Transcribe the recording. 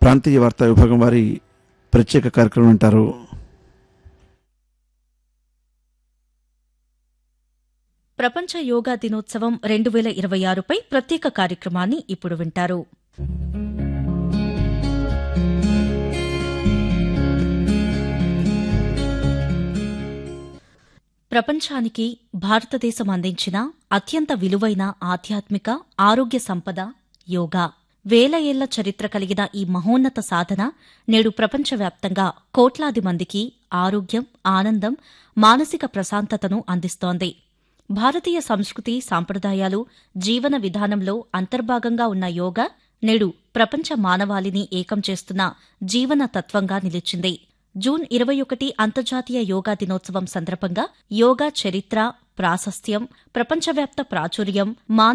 ప్రాంతీయ వార్తా విభాగం వారి ప్రత్యేక కార్యక్రమం వింటారు ప్రపంచ యోగా దినోత్సవం రెండు వేల ఇరవై ఆరుపై ప్రత్యేక కార్యక్రమాన్ని ఇప్పుడు వింటారు ప్రపంచానికి భారతదేశం అందించిన అత్యంత విలువైన ఆధ్యాత్మిక ఆరోగ్య సంపద యోగా వేల ఏళ్ల చరిత్ర కలిగిన ఈ మహోన్నత సాధన నేడు ప్రపంచవ్యాప్తంగా కోట్లాది మందికి ఆరోగ్యం ఆనందం మానసిక ప్రశాంతతను అందిస్తోంది భారతీయ సంస్కృతి సాంప్రదాయాలు జీవన విధానంలో అంతర్భాగంగా ఉన్న యోగా నేడు ప్రపంచ మానవాళిని ఏకం చేస్తున్న జీవన తత్వంగా నిలిచింది జూన్ ఇరవై ఒకటి అంతర్జాతీయ యోగా దినోత్సవం సందర్భంగా యోగా చరిత్ర ప్రాశస్త్యం ప్రపంచవ్యాప్త ప్రాచుర్యం మానవ